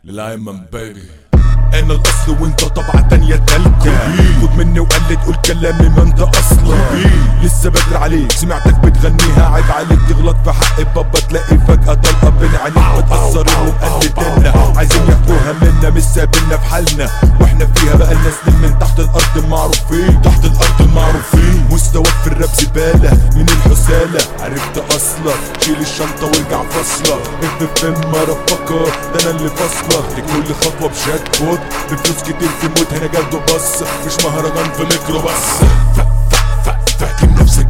للايمن بيبي انا الاصل وانت طبعا تانية تالتة خد مني وقلد قول كلامي ما انت اصلا لسه بدري عليك سمعتك بتغنيها عيب عليك تغلط في حق بابا تلاقي فجأة طلقة بين عينيك متأثرين ومقلدينا عايزين يحكوها منا مش سابنا في حالنا واحنا فيها بقالنا سنين من تحت الارض معروفين تحت الارض المعروفين مستواك في الراب زبالة من الحسالة عرفت اصلك شيل الشنطة وارجع فصلة اف اف ام مرفقة ده انا اللي فاصلة لكل خطوة بشات بوت بفلوس كتير في موت هنا جد بص مش مهرجان في ميكرو بس فاكر نفسك